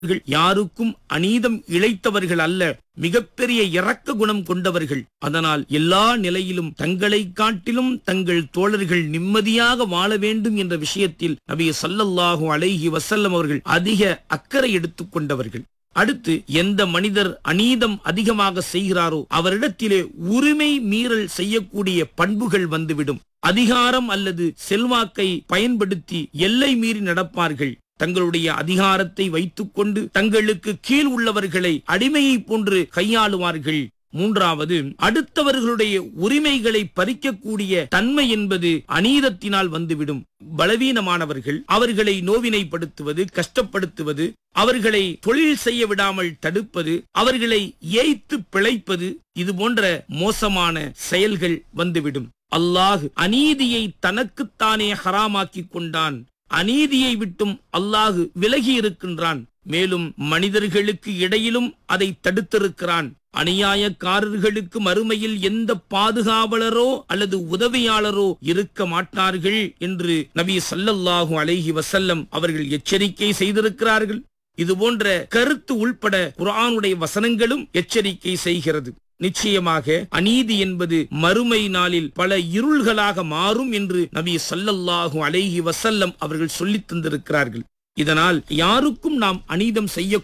அவர்கள் யாருக்கும் அநீதம் இழைத்தவர்கள் அல்ல மிகப்பெரிய இரக்க குணம் கொண்டவர்கள் அதனால் எல்லா நிலையிலும் தங்களை காட்டிலும் தங்கள் தோழர்கள் நிம்மதியாக வாழ வேண்டும் என்ற விஷயத்தில் நபி ஸல்லல்லாஹு அலைஹி வஸல்லம் அவர்கள் அதிக அக்கறை எடுத்துக் கொண்டவர்கள் அடுத்து எந்த மனிதர் அநீதம் அதிகமாக செய்கிறாரோ அவரிடத்திலே உரிமை மீறல் செய்யக்கூடிய பண்புகள் வந்துவிடும் அதிகாரம் அல்லது செல்வாக்கை பயன்படுத்தி எல்லை மீறி நடப்பார்கள் தங்களுடைய அதிகாரத்தை வைத்துக்கொண்டு தங்களுக்கு கீழ் உள்ளவர்களை அடிமையைப் போன்று கையாளுவார்கள் மூன்றாவது அடுத்தவர்களுடைய உரிமைகளை பறிக்கக்கூடிய தன்மை என்பது அநீதத்தினால் வந்துவிடும் பலவீனமானவர்கள் அவர்களை நோவினைப்படுத்துவது கஷ்டப்படுத்துவது அவர்களை தொழில் செய்ய விடாமல் தடுப்பது அவர்களை ஏய்த்து பிழைப்பது இது போன்ற மோசமான செயல்கள் வந்துவிடும் அல்லாஹ் அநீதியை தனக்குத்தானே ஹராமாக்கிக் கொண்டான் அநீதியை விட்டும் அல்லாஹு விலகி இருக்கின்றான் மேலும் மனிதர்களுக்கு இடையிலும் அதை தடுத்திருக்கிறான் அநியாயக்காரர்களுக்கு மறுமையில் எந்த பாதுகாவலரோ அல்லது உதவியாளரோ இருக்க மாட்டார்கள் என்று நபி ஸல்லல்லாஹு அலைஹி வஸல்லம் அவர்கள் எச்சரிக்கை செய்திருக்கிறார்கள் இது போன்ற கருத்து உள்பட குர்ஆனுடைய வசனங்களும் எச்சரிக்கை செய்கிறது நிச்சயமாக அநீதி என்பது மறுமை நாளில் பல இருள்களாக மாறும் என்று நபி ஸல்லல்லாஹு அலைஹி வஸல்லம் அவர்கள் சொல்லித் தந்திருக்கிறார்கள் இதனால் யாருக்கும் நாம் அநீதம் செய்ய